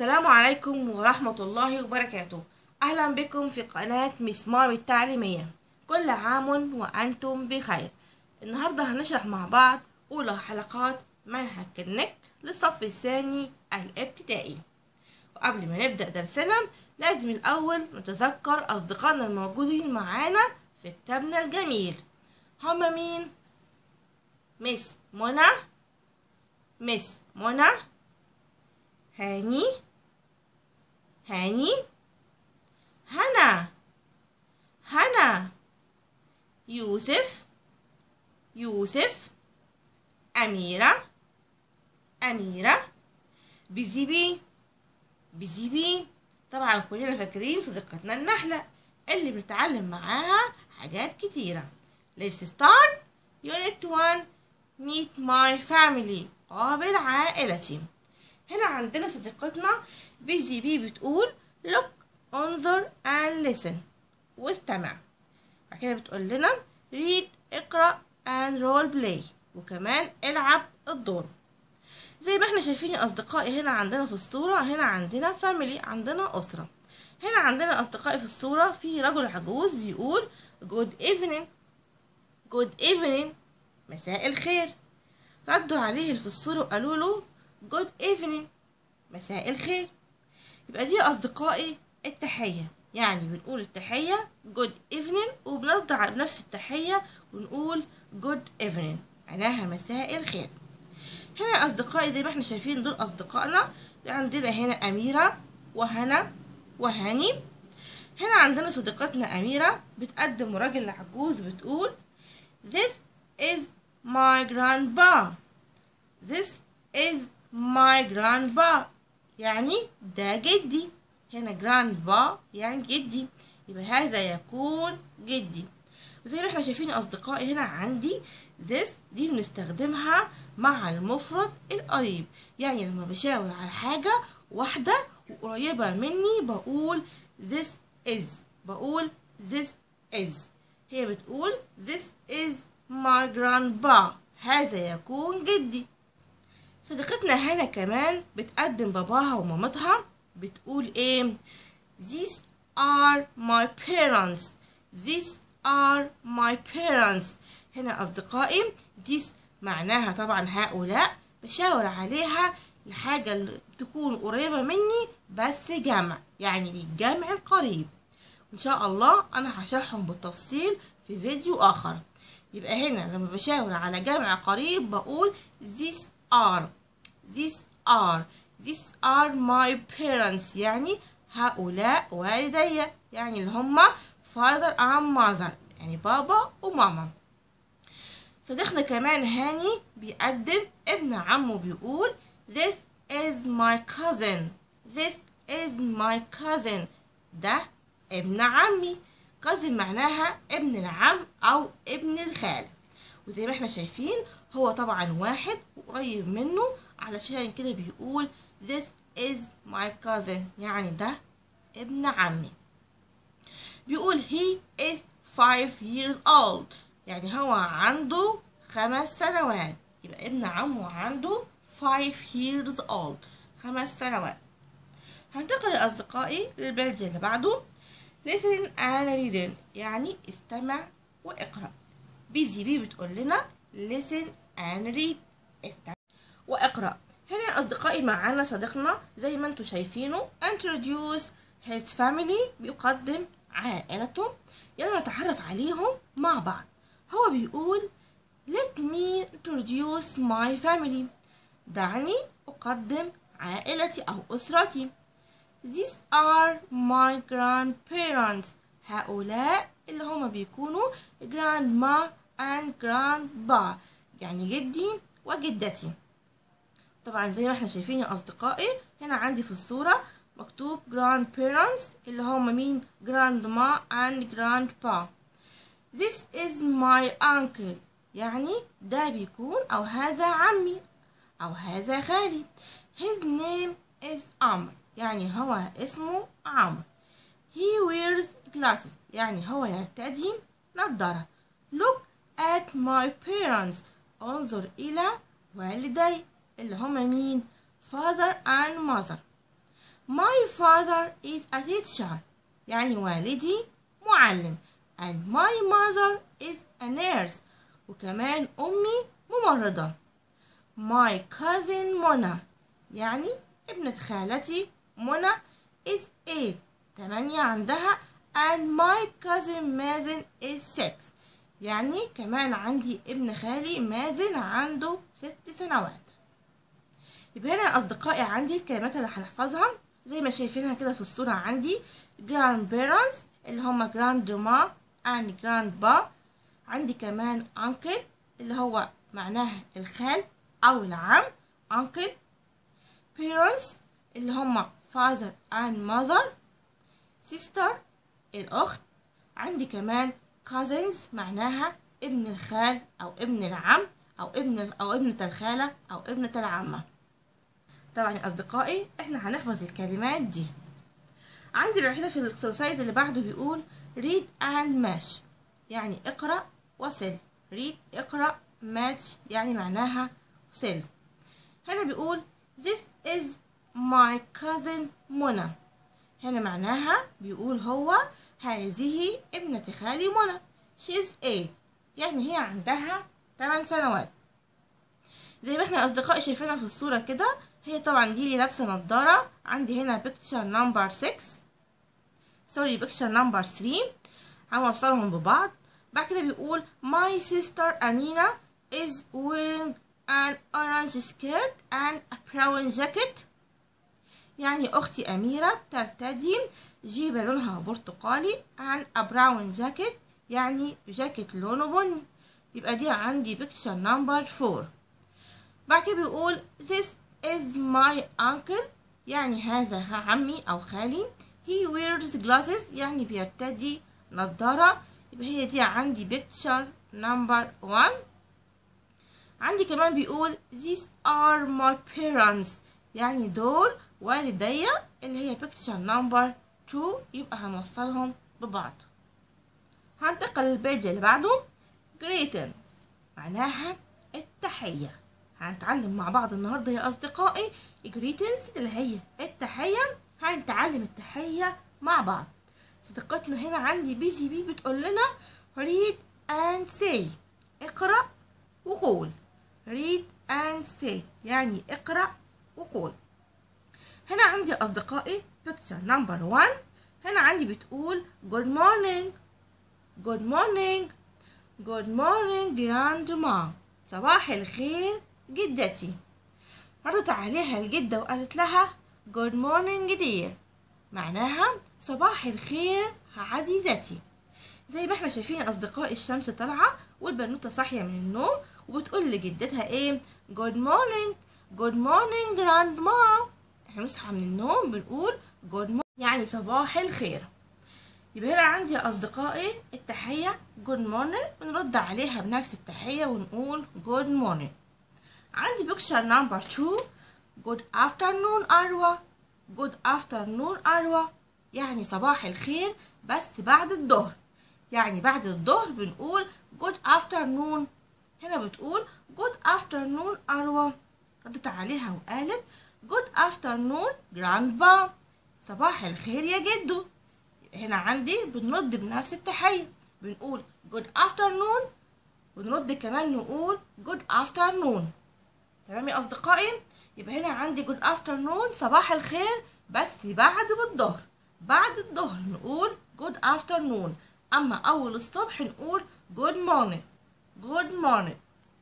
السلام عليكم ورحمة الله وبركاته أهلا بكم في قناة مسمار التعليمية كل عام وأنتم بخير النهاردة هنشرح مع بعض أولى حلقات منهج كنك للصف الثاني الابتدائي وقبل ما نبدأ درسنا لازم الأول نتذكر أصدقائنا الموجودين معانا في كتابنا الجميل هما مين؟ مس منى مس منى هاني هاني هنا هنا يوسف يوسف أميرة أميرة بزيبي بزيبي طبعا كلنا فاكرين صديقتنا النحلة اللي بنتعلم معاها حاجات كتيرة Let's start Unit 1 Meet my family قابل عائلتي هنا عندنا صديقتنا بيزي بي بتقول look انظر and listen واستمع بعد كده بتقول لنا read اقرأ and role play وكمان العب الدور زي ما احنا شايفين يا اصدقائي هنا عندنا في الصورة هنا عندنا فاميلي عندنا اسرة هنا عندنا اصدقائي في الصورة في رجل عجوز بيقول good evening good evening مساء الخير ردوا عليه اللي في الصورة وقالوا له good evening مساء الخير يبقى دي أصدقائي التحية يعني بنقول التحية good evening وبنرد على نفس التحية ونقول good evening معناها مساء الخير هنا أصدقائي زي ما احنا شايفين دول أصدقائنا عندنا هنا أميرة وهنا وهاني هنا عندنا صديقتنا أميرة بتقدم راجل عجوز بتقول This is my grandpa This is my grandpa يعني ده جدي هنا grandpa يعني جدي يبقى هذا يكون جدي وزي ما احنا شايفين أصدقائي هنا عندي this دي بنستخدمها مع المفرد القريب يعني لما بشاور على حاجة واحدة وقريبة مني بقول this is بقول this is هي بتقول this is my grandpa هذا يكون جدي صديقتنا هنا كمان بتقدم باباها ومامتها بتقول ايه these are my parents these are my parents هنا أصدقائي these معناها طبعا هؤلاء بشاور عليها الحاجة اللي تكون قريبة مني بس جمع يعني بالجمع القريب إن شاء الله أنا هشرحهم بالتفصيل في فيديو آخر يبقى هنا لما بشاور على جمع قريب بقول these are these are these are my parents يعني هؤلاء والدي يعني اللي هما father and mother يعني بابا وماما صديقنا كمان هاني بيقدم ابن عمه بيقول this is my cousin this is my cousin ده ابن عمي cousin معناها ابن العم او ابن الخال وزي ما احنا شايفين هو طبعا واحد وقريب منه علشان كده بيقول this is my cousin يعني ده ابن عمي بيقول he is five years old يعني هو عنده خمس سنوات يبقى ابن عمه عنده five years old خمس سنوات هنتقل يا أصدقائي للبلد اللي بعده listen and reading يعني استمع واقرأ بيزي بي بتقول لنا listen and read استمع واقرأ هنا يا أصدقائي معانا صديقنا زي ما انتم شايفينه introduce his family بيقدم عائلته يلا نتعرف عليهم مع بعض هو بيقول let me introduce my family دعني أقدم عائلتي أو أسرتي These are my grandparents هؤلاء اللي هما بيكونوا grandma and grandpa يعني جدي وجدتي طبعا زي ما احنا شايفين يا أصدقائي هنا عندي في الصورة مكتوب grandparents اللي هما مين grandma and grandpa This is my uncle يعني ده بيكون أو هذا عمي أو هذا خالي His name is عمرو يعني هو اسمه عمرو He wears glasses يعني هو يرتدي نظارة Look at my parents انظر إلى والدي اللي هما مين father and mother my father is a teacher يعني والدي معلم and my mother is a nurse وكمان أمي ممرضة my cousin منى يعني ابنة خالتي منى is eight تمانية عندها and my cousin مازن is six يعني كمان عندي ابن خالي مازن عنده ست سنوات يبقى هنا يا أصدقائي عندي الكلمات اللي هنحفظها زي ما شايفينها كده في الصورة عندي grandparents اللي هما grandma and grandpa عندي كمان uncle اللي هو معناها الخال أو العم uncle parents اللي هما father and mother sister الأخت عندي كمان cousins معناها ابن الخال أو ابن العم أو ابن أو ابنة الخالة أو ابنة العمة طبعا يا أصدقائي احنا هنحفظ الكلمات دي عندي بعد كده في الاكسرسايز اللي بعده بيقول read and match يعني اقرأ وصل read اقرأ match يعني معناها وصل هنا بيقول this is my cousin منى هنا معناها بيقول هو هذه ابنة خالي منى she's eight يعني هي عندها 8 سنوات زي ما احنا اصدقائي شايفينها في الصورة كده هي طبعا دي اللي لابسة نضارة عندي هنا picture number 6 سوري picture number 3 هنوصلهم ببعض بعد كده بيقول my sister أمينة is wearing an orange skirt and a brown jacket يعني أختي أميرة ترتدي جيبة لونها برتقالي and a brown jacket يعني جاكيت لونه بني يبقى دي عندي picture number 4 بعد كده بيقول this is my uncle يعني هذا عمي أو خالي he wears glasses يعني بيرتدي نظارة يبقى هي دي عندي picture number 1 عندي كمان بيقول these are my parents يعني دول والدي اللي هي picture number 2 يبقى هنوصلهم ببعض هنتقل للبيج اللي بعده greetings معناها التحية هنتعلم مع بعض النهاردة يا أصدقائي greetings اللي هي التحية هنتعلم التحية مع بعض صديقتنا هنا عندي بي سي بي بتقول لنا read and say اقرأ وقول read and say يعني اقرأ وقول هنا عندي أصدقائي picture number one هنا عندي بتقول good morning good morning good morning grandma صباح الخير جدتي ردت عليها الجدة وقالت لها good morning dear معناها صباح الخير عزيزتي زي ما احنا شايفين أصدقائي الشمس طالعة والبنوتة صاحية من النوم وبتقول لجدتها ايه good morning good morning grandma احنا بنصحى من النوم بنقول good morning يعني صباح الخير يبقى هنا عندي يا أصدقائي التحية good morning بنرد عليها بنفس التحية ونقول good morning عندي بيكشر نمبر 2 good afternoon أروى good afternoon أروى يعني صباح الخير بس بعد الظهر يعني بعد الظهر بنقول good afternoon هنا بتقول good afternoon أروى ردت عليها وقالت good afternoon grandpa صباح الخير يا جدو هنا عندي بنرد بنفس التحية بنقول good afternoon ونرد كمان نقول good afternoon تمام يا أصدقائي يبقى هنا عندي good afternoon صباح الخير بس بعد بالظهر بعد الظهر نقول good afternoon أما أول الصبح نقول good morning good morning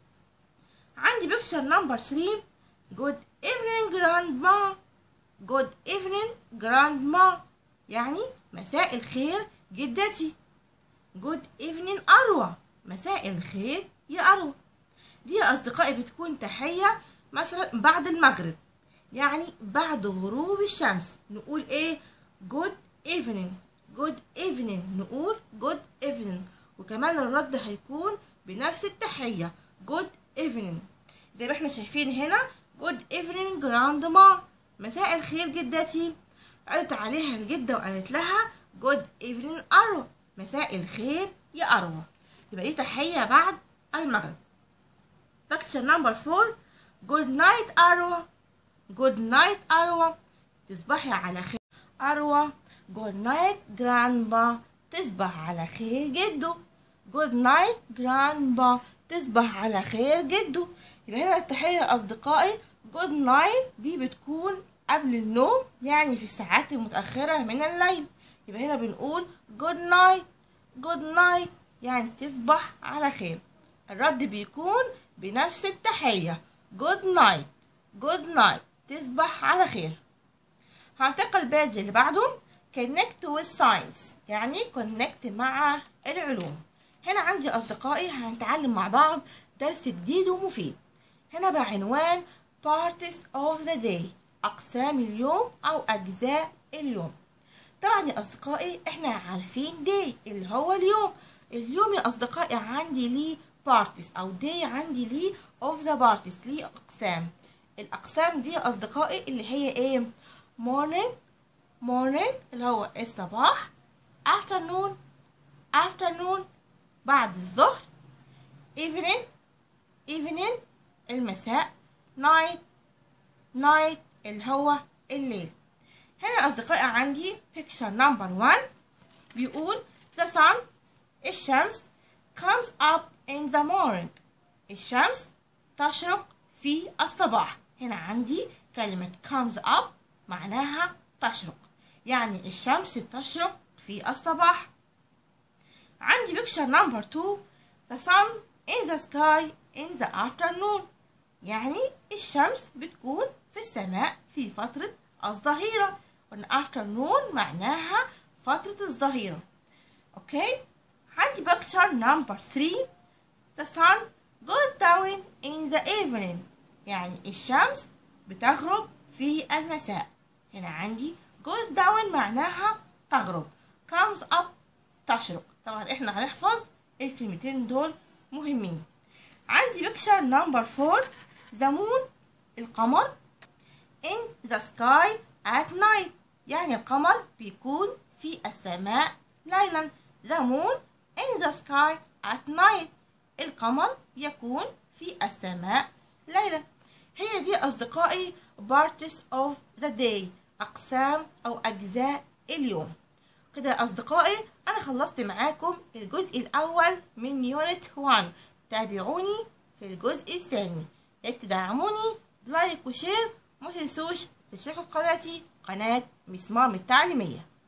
عندي بيكشر نمبر 3 good evening grandma good evening grandma يعني مساء الخير جدتي good evening أروى مساء الخير يا أروى دي يا أصدقائي بتكون تحية مثلا بعد المغرب يعني بعد غروب الشمس نقول إيه good evening good evening نقول good evening وكمان الرد هيكون بنفس التحية good evening زي ما احنا شايفين هنا good evening grandma مساء الخير جدتي قالت عليها الجدة وقالت لها good evening أروى مساء الخير يا أروى يبقى دي تحية بعد المغرب فاكتشر نمبر فور good night أروى good night أروى تصبحي على خير أروى good night grandpa تصبح على خير جدو good night grandpa تصبح على خير جدو يبقى هنا التحية لأصدقائي good night دي بتكون قبل النوم يعني في الساعات المتأخرة من الليل يبقى هنا بنقول good night good night يعني تصبح على خير الرد بيكون بنفس التحية good night good night تصبح على خير هنتقل الباج اللي بعده connect with science يعني connect مع العلوم هنا عندي أصدقائي هنتعلم مع بعض درس جديد ومفيد هنا بعنوان parts of the day أقسام اليوم أو أجزاء اليوم طبعا يا أصدقائي إحنا عارفين day اللي هو اليوم اليوم يا أصدقائي عندي ليه parties أو day عندي ليه of the parties ليه أقسام الأقسام دي يا أصدقائي اللي هي إيه morning morning اللي هو الصباح afternoon afternoon بعد الظهر evening evening المساء night night اللي هو الليل هنا أصدقائي عندي picture number one بيقول the sun الشمس comes up in the morning الشمس تشرق في الصباح هنا عندي كلمة comes up معناها تشرق يعني الشمس تشرق في الصباح عندي picture number two the sun in the sky in the afternoon يعني الشمس بتكون في السماء في فترة الظهيرة وان afternoon معناها فترة الظهيرة اوكي عندي picture number three the sun goes down in the evening يعني الشمس بتغرب في المساء هنا عندي goes down معناها تغرب comes up تشرق طبعا احنا هنحفظ الكلمتين دول مهمين عندي بيكشر نمبر فور the moon القمر in the sky at night يعني القمر بيكون في السماء ليلا the moon in the sky at night القمر يكون في السماء ليلا هي دي أصدقائي parts of the day أقسام أو أجزاء اليوم كده يا أصدقائي أنا خلصت معاكم الجزء الأول من يونت 1 تابعوني في الجزء الثاني لا تدعموني بلايك وشير وما تنسوش تشتركوا في قناتي قناة مسمار التعليمية